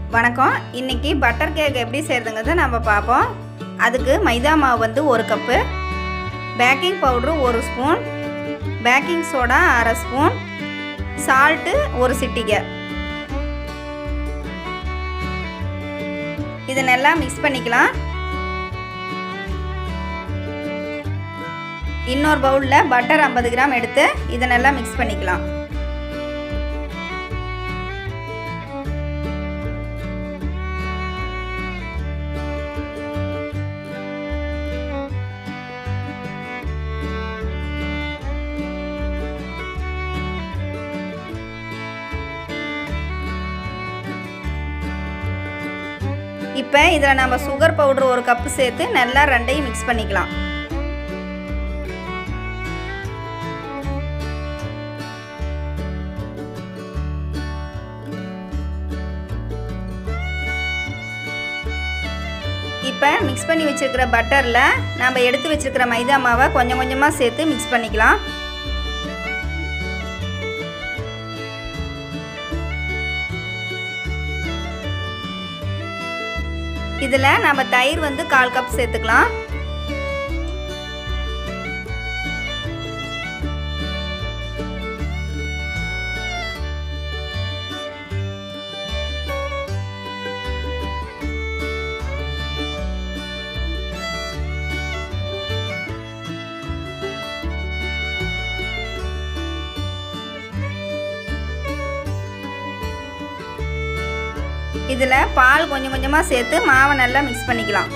வணக்கம் இன்னைக்கு butter cake எப்படி செய்கிறதுங்கிறத நம்ம பார்ப்போம் அதுக்கு மைதா மாவு வந்து ஒரு கப்பு பேக்கிங் பவுட்ரு ஒரு ஸ்பூன் பேக்கிங் சோடா அரை ஸ்பூன் சால்ட்டு ஒரு சிட்டிகை இதை நல்லா மிக்ஸ் பண்ணிக்கலாம் இன்னொரு பவுலில் பட்டர் ஐம்பது கிராம் எடுத்து இதை நல்லா மிக்ஸ் பண்ணிக்கலாம் இப்போ இதில் நம்ம சுகர் பவுட்ரு ஒரு கப்பு சேர்த்து நல்லா ரெண்டையும் மிக்ஸ் பண்ணிக்கலாம் இப்போ மிக்ஸ் பண்ணி வச்சுருக்கிற பட்டரில் நம்ம எடுத்து வச்சுருக்கிற மைதா மாவை கொஞ்சம் கொஞ்சமாக சேர்த்து மிக்ஸ் பண்ணிக்கலாம் இதில் நம்ம தயிர் வந்து கால் கப் சேர்த்துக்கலாம் இதில் பால் கொஞ்சம் கொஞ்சமாக சேர்த்து மாவை நல்லா மிக்ஸ் பண்ணிக்கலாம்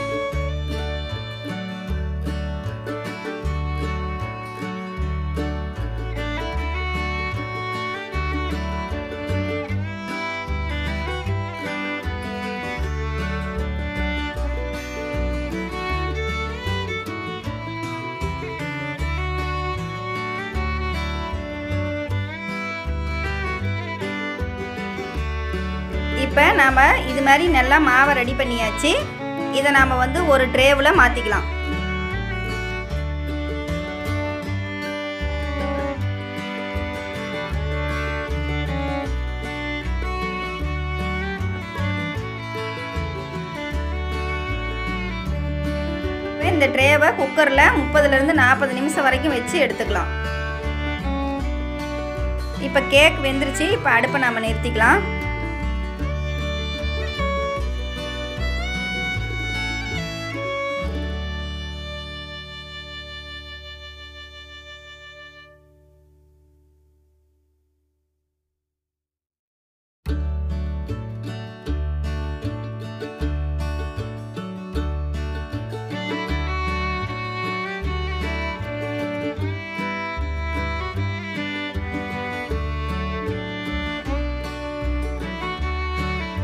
இப்போ நாம் இது மாதிரி நல்லா மாவை ரெடி பண்ணியாச்சு இதை நாம் வந்து ஒரு ட்ரேவில் மாற்றிக்கலாம் இந்த ட்ரேவை குக்கரில் முப்பதுலேருந்து நாற்பது நிமிஷம் வரைக்கும் வச்சு எடுத்துக்கலாம் இப்போ கேக் வெந்துருச்சு இப்போ அடுப்பை நாம் நிறுத்திக்கலாம்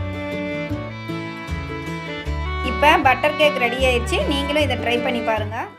இப்போ பட்டர் கேக் ரெடி ஆயிடுச்சு நீங்களும் இதை ட்ரை பண்ணி பாருங்கள்